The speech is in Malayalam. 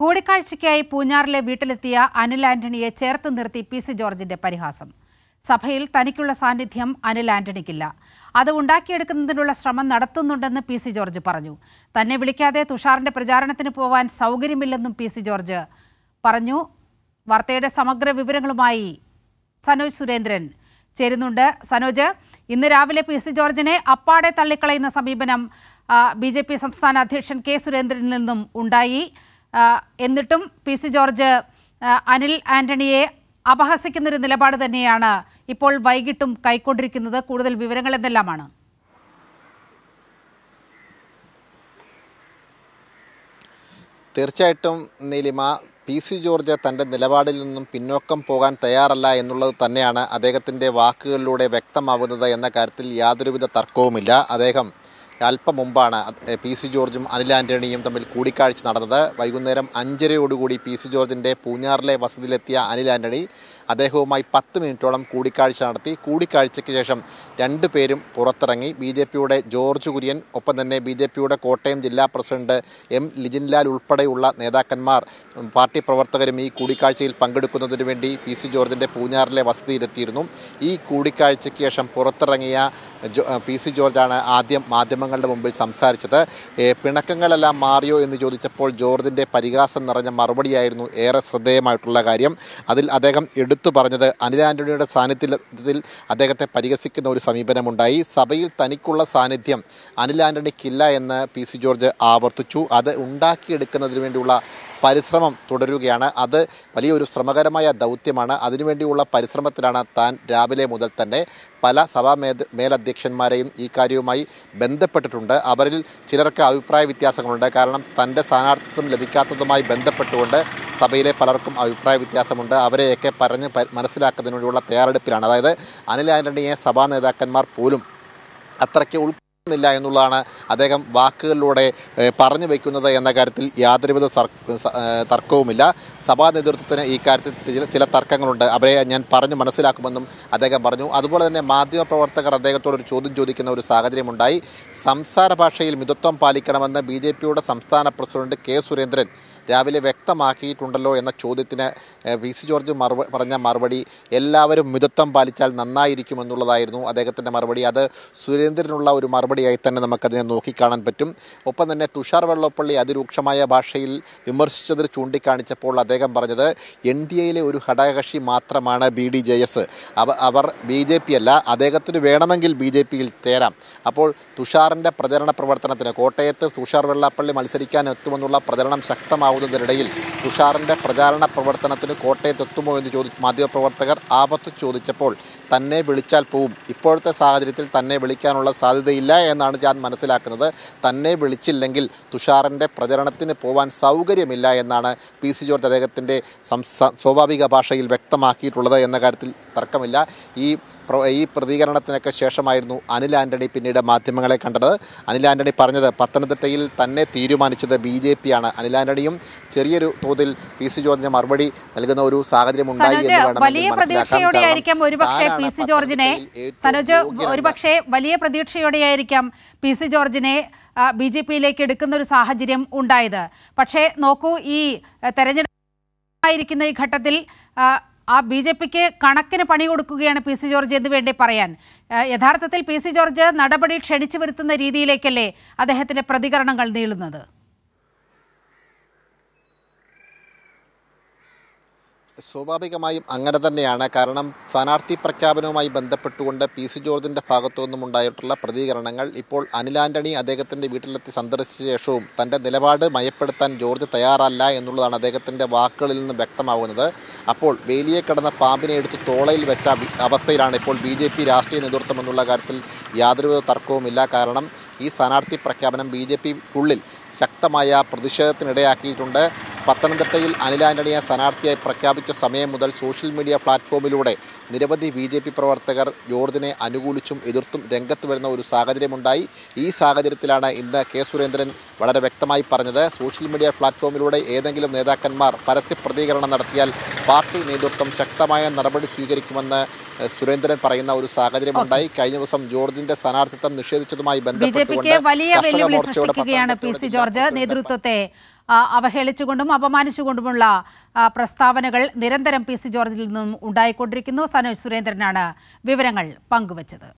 കൂടിക്കാഴ്ചയ്ക്കായി പൂഞ്ഞാറിലെ വീട്ടിലെത്തിയ അനിൽ ആന്റണിയെ ചേർത്ത് നിർത്തി പി സി ജോർജിന്റെ പരിഹാസം സഭയിൽ തനിക്കുള്ള സാന്നിധ്യം അനിൽ ആന്റണിക്കില്ല അത് ഉണ്ടാക്കിയെടുക്കുന്നതിനുള്ള ശ്രമം നടത്തുന്നുണ്ടെന്ന് പി സി ജോർജ് പറഞ്ഞു തന്നെ വിളിക്കാതെ തുഷാറിന്റെ പ്രചാരണത്തിന് പോവാൻ സൗകര്യമില്ലെന്നും പി സി ജോർജ് പറഞ്ഞു വാർത്തയുടെ സമഗ്ര വിവരങ്ങളുമായി സനോജ് സുരേന്ദ്രൻ ചേരുന്നുണ്ട് സനോജ് ഇന്ന് രാവിലെ പി സി ജോർജിനെ അപ്പാടെ തള്ളിക്കളയുന്ന സമീപനം ബി ജെ പി സംസ്ഥാന അധ്യക്ഷൻ കെ സുരേന്ദ്രനിൽ നിന്നും ഉണ്ടായി ആ, എന്നിട്ടും പി സി ജോർജ് ആ, അനിൽ ആന്റണിയെ അപഹസിക്കുന്നൊരു നിലപാട് തന്നെയാണ് ഇപ്പോൾ വൈകിട്ടും കൈക്കൊണ്ടിരിക്കുന്നത് കൂടുതൽ വിവരങ്ങൾ എന്തെല്ലാമാണ് തീർച്ചയായിട്ടും നീലിമ പി സി ജോർജ് തൻ്റെ നിലപാടിൽ നിന്നും പിന്നോക്കം പോകാൻ തയ്യാറല്ല എന്നുള്ളത് തന്നെയാണ് അദ്ദേഹത്തിൻ്റെ വാക്കുകളിലൂടെ വ്യക്തമാവുന്നത് എന്ന കാര്യത്തിൽ യാതൊരുവിധ തർക്കവുമില്ല അദ്ദേഹം അല്പം മുമ്പാണ് അത് പി സി ജോർജും അനിൽ ആൻ്റണിയും തമ്മിൽ കൂടിക്കാഴ്ച നടന്നത് വൈകുന്നേരം അഞ്ചരയോടുകൂടി പി സി ജോർജിൻ്റെ പൂഞ്ഞാറിലെ വസതിയിലെത്തിയ അനിൽ ആൻ്റണി അദ്ദേഹവുമായി പത്ത് മിനിറ്റോളം കൂടിക്കാഴ്ച നടത്തി കൂടിക്കാഴ്ചയ്ക്ക് ശേഷം രണ്ടുപേരും പുറത്തിറങ്ങി ബി ജെ പിയുടെ ജോർജ് കുര്യൻ ഒപ്പം തന്നെ ബി ജെ പിയുടെ കോട്ടയം ജില്ലാ പ്രസിഡന്റ് എം ലിജിൻലാൽ ഉൾപ്പെടെയുള്ള നേതാക്കന്മാർ ഉം, പാർട്ടി പ്രവർത്തകരും ഈ കൂടിക്കാഴ്ചയിൽ പങ്കെടുക്കുന്നതിന് വേണ്ടി പി സി ജോർജിൻ്റെ പൂഞ്ഞാറിലെ വസതിയിലെത്തിയിരുന്നു ഈ കൂടിക്കാഴ്ചയ്ക്ക് ശേഷം പുറത്തിറങ്ങിയ ജോ- പി സി ജോർജാണ് ആദ്യം മാധ്യമങ്ങളുടെ മുമ്പിൽ സംസാരിച്ചത് ഏ, പിണക്കങ്ങളെല്ലാം മാറിയോ എന്ന് ചോദിച്ചപ്പോൾ ജോർജിൻ്റെ പരിഹാസം നിറഞ്ഞ മറുപടിയായിരുന്നു ഏറെ ശ്രദ്ധേയമായിട്ടുള്ള കാര്യം അതിൽ അദ്ദേഹം എടുത്തു പറഞ്ഞത് അനിൽ ആൻ്റണിയുടെ സാന്നിധ്യത്തിൽ അദ്ദേഹത്തെ പരിഹസിക്കുന്ന ഒരു സമീപനമുണ്ടായി സഭയിൽ തനിക്കുള്ള സാന്നിധ്യം അനിൽ ആൻ്റണിക്കില്ല എന്ന് പി സി ജോർജ് ആവർത്തിച്ചു അത് ഉണ്ടാക്കിയെടുക്കുന്നതിന് വേണ്ടിയുള്ള പരിശ്രമം തുടരുകയാണ് അത് വലിയൊരു ശ്രമകരമായ ദൗത്യമാണ് അതിനുവേണ്ടിയുള്ള പരിശ്രമത്തിലാണ് താൻ രാവിലെ മുതൽ തന്നെ പല സഭാ മേ മേലധ്യക്ഷന്മാരെയും ഈ കാര്യവുമായി ബന്ധപ്പെട്ടിട്ടുണ്ട് അവരിൽ ചിലർക്ക് അഭിപ്രായ വ്യത്യാസങ്ങളുണ്ട് കാരണം തൻ്റെ സ്ഥാനാർത്ഥിത്വം ലഭിക്കാത്തതുമായി ബന്ധപ്പെട്ടുകൊണ്ട് സഭയിലെ പലർക്കും അഭിപ്രായ വ്യത്യാസമുണ്ട് അവരെയൊക്കെ പറഞ്ഞ് പ- മനസ്സിലാക്കുന്നതിന് വേണ്ടിയുള്ള തയ്യാറെടുപ്പിലാണ് അതായത് അനിൽ ആൻ്റണിയെ സഭാ നേതാക്കന്മാർ പോലും അത്രയ്ക്ക് ഉൾക്കൊള്ളുന്നില്ല എന്നുള്ളതാണ് അദ്ദേഹം വാക്കുകളിലൂടെ ഏഹ്, പറഞ്ഞു വയ്ക്കുന്നത് എന്ന കാര്യത്തിൽ യാതൊരുവിധ തർ- സ- ഏഹ്, തർക്കവുമില്ല സഭാ നേതൃത്വത്തിന് ഈ കാര്യത്തിൽ ചില- ചില തർക്കങ്ങളുണ്ട് അവരെ ഞാൻ പറഞ്ഞു മനസ്സിലാക്കുമെന്നും അദ്ദേഹം പറഞ്ഞു അതുപോലെ തന്നെ മാധ്യമപ്രവർത്തകർ അദ്ദേഹത്തോട് ഒരു ചോദ്യം ചോദിക്കുന്ന ഒരു സാഹചര്യമുണ്ടായി സംസാര ഭാഷയിൽ മിതത്വം പാലിക്കണമെന്ന് ബി ജെ പിയുടെ സംസ്ഥാന പ്രസിഡന്റ് കെ സുരേന്ദ്രൻ രാവിലെ വ്യക്തമാക്കിയിട്ടുണ്ടല്ലോ എന്ന ചോദ്യത്തിന് ഏഹ്, വി സി ജോർജ് മറുപ പറഞ്ഞ മറുപടി എല്ലാവരും മിതത്വം പാലിച്ചാൽ നന്നായിരിക്കുമെന്നുള്ളതായിരുന്നു അദ്ദേഹത്തിൻ്റെ മറുപടി അത് സുരേന്ദ്രനുള്ള ഒരു മറുപടിയായി തന്നെ നമുക്കതിനെ നോക്കിക്കാണാൻ പറ്റും ഒപ്പം തന്നെ തുഷാർ വെള്ളപ്പള്ളി അതിരൂക്ഷമായ ഭാഷയിൽ വിമർശിച്ചതിൽ ചൂണ്ടിക്കാണിച്ചപ്പോൾ അദ്ദേഹം പറഞ്ഞത് എൻ ഡി എയിലെ ഒരു ഘടകകക്ഷി മാത്രമാണ് ബി ഡി ജെ എസ് അവർ ബി ജെ പി അല്ല അദ്ദേഹത്തിന് വേണമെങ്കിൽ ബി ജെ പിയിൽ ചേരാം അപ്പോൾ തുഷാറിൻ്റെ പ്രചരണ പ്രവർത്തനത്തിന് കോട്ടയത്ത് തുഷാർ വെള്ളാപ്പള്ളി മത്സരിക്കാൻ എത്തുമെന്നുള്ള പ്രചരണം ശക്തമാവുന്നതിനിടയിൽ തുഷാറിൻ്റെ പ്രചാരണ പ്രവർത്തനത്തിന് കോട്ടയത്ത് എത്തുമോ എന്ന് ചോദി മാധ്യമപ്രവർത്തകർ ആപത്ത് ചോദിച്ചപ്പോൾ തന്നെ വിളിച്ചാൽ പോവും ഇപ്പോഴത്തെ സാഹചര്യത്തിൽ തന്നെ വിളിക്കാനുള്ള സാധ്യതയില്ല എന്നാണ് ഞാൻ മനസ്സിലാക്കുന്നത് തന്നെ വിളിച്ചില്ലെങ്കിൽ തുഷാറിൻ്റെ പ്രചരണത്തിന് പോവാൻ സൗകര്യമില്ല എന്നാണ് പി സി ജോർജ് അദ്ദേഹത്തിൻ്റെ സംസാ സ്വാഭാവിക ഭാഷയിൽ വ്യക്തമാക്കിയിട്ടുള്ളത് എന്ന കാര്യത്തിൽ തർക്കമില്ല ഈ പ്ര- ഈ പ്രതികരണത്തിനൊക്കെ ശേഷമായിരുന്നു അനിൽ ആൻ്റണി പിന്നീട് മാധ്യമങ്ങളെ കണ്ടത് അനിൽ ആൻ്റണി പറഞ്ഞത് പത്തനംതിട്ടയിൽ തന്നെ തീരുമാനിച്ചത് ബി ജെ പി ആണ് അനിൽ ആൻ്റണിയും ചെറിയൊരു തോതിൽ പി സി ജോർജിന് മറുപടി നൽകുന്ന ഒരു സാഹചര്യം ഉണ്ടായി സനോജ് എന്ന് വേണമെങ്കിൽ വലിയ മനസ്സിലാക്കാം. പ്രതീക്ഷയോടെയായിരിക്കാം കാരണം ഒരുപക്ഷെ പി താനാണ് സി ജോർജിനെ പത്തനംതിട്ടയിൽ ഏറ്റവും സനോജ് യോഗ്യനെന്ന് ഒരുപക്ഷെ വലിയ പ്രതീക്ഷയോടെയായിരിക്കാം പി സി ജോർജിനെ ബി ജെ പിയിലേക്ക് എടുക്കുന്ന ഒരു സാഹചര്യം ഉണ്ടായത് പക്ഷേ നോക്കൂ ഈ ആ, തെരഞ്ഞെടുപ്പായിരിക്കുന്ന ഈ ഘട്ടത്തിൽ ആ, ആ ബി ജെ പിക്ക് കണക്കിന് പണി കൊടുക്കുകയാണ് പി സി ജോർജ് എന്ന് വേണ്ടി പറയാൻ ആ, യഥാർത്ഥത്തിൽ പി സി ജോർജ് നടപടി ക്ഷണിച്ചു വരുത്തുന്ന രീതിയിലേക്കല്ലേ അദ്ദേഹത്തിന്റെ പ്രതികരണങ്ങൾ നീളുന്നത് സ്വാഭാവികമായും അങ്ങനെ തന്നെയാണ് കാരണം സ്ഥാനാർത്ഥി പ്രഖ്യാപനവുമായി ബന്ധപ്പെട്ടുകൊണ്ട് പി സി ജോർജിന്റെ ഭാഗത്തു നിന്നും ഉണ്ടായിട്ടുള്ള പ്രതികരണങ്ങൾ ഇപ്പോൾ അനിൽ ആന്റണി അദ്ദേഹത്തിന്റെ വീട്ടിലെത്തി സന്ദർശിച്ച ശേഷവും തന്റെ നിലപാട് മയപ്പെടുത്താൻ ജോർജ് തയ്യാറല്ല എന്നുള്ളതാണ് അദ്ദേഹത്തിന്റെ വാക്കുകളിൽ നിന്ന് വ്യക്തമാവുന്നത് അപ്പോൾ വേലിയെ കടന്ന പാമ്പിനെ എടുത്ത് തോളയിൽ വെച്ച ബി- അവസ്ഥയിലാണ് ഇപ്പോൾ ബി ജെ പി രാഷ്ട്രീയ നേതൃത്വം എന്നുള്ള കാര്യത്തിൽ യാതൊരു തർക്കവുമില്ല കാരണം ഈ സ്ഥാനാർത്ഥി പ്രഖ്യാപനം ബി ജെ പിക്കുള്ളിൽ ശക്തമായ പ്രതിഷേധത്തിനിടയാക്കിയിട്ടുണ്ട് പത്തനംതിട്ടയിൽ അനിൽ ആന്റണിയെ സ്ഥാനാർത്ഥിയായി പ്രഖ്യാപിച്ച സമയം മുതൽ സോഷ്യൽ മീഡിയ പ്ലാറ്റ്ഫോമിലൂടെ നിരവധി ബി ജെ പി പ്രവർത്തകർ ജോർജിനെ അനുകൂലിച്ചും എതിർത്തും രംഗത്ത് വരുന്ന ഒരു സാഹചര്യമുണ്ടായി ഈ സാഹചര്യത്തിലാണ് ഇന്ന് കെ സുരേന്ദ്രൻ വളരെ വ്യക്തമായി പറഞ്ഞത് സോഷ്യൽ മീഡിയ പ്ലാറ്റ്ഫോമിലൂടെ ഏതെങ്കിലും നേതാക്കന്മാർ പരസ്യ പ്രതികരണം നടത്തിയാൽ പാർട്ടി നേതൃത്വം ശക്തമായ നടപടി സ്വീകരിക്കുമെന്ന് ഏഹ്, സുരേന്ദ്രൻ പറയുന്ന ഒരു സാഹചര്യമുണ്ടായി കഴിഞ്ഞ ദിവസം ജോർജിന്റെ സ്ഥാനാർത്ഥിത്വം നിഷേധിച്ചതുമായി ബി ജെ പിക്ക് ബന്ധപ്പെട്ടുകൊണ്ട് വലിയ കർഷക വെല്ലുവിളി മോർച്ചയുടെ സൃഷ്ടിക്കുകയാണ് പി പത്തനംതിട്ടയുടെ സി ജില്ലാ ജോർജ് പ്രസിഡന്റ് നേതൃത്വത്തെ ആ, അവഹേളിച്ചുകൊണ്ടും അപമാനിച്ചുകൊണ്ടുമുള്ള ആ, പ്രസ്താവനകൾ നിരന്തരം പി സി ജോർജിൽ നിന്നും ഉണ്ടായിക്കൊണ്ടിരിക്കുന്നു സനോജ് സുരേന്ദ്രനാണ് വിവരങ്ങൾ പങ്കുവച്ചത്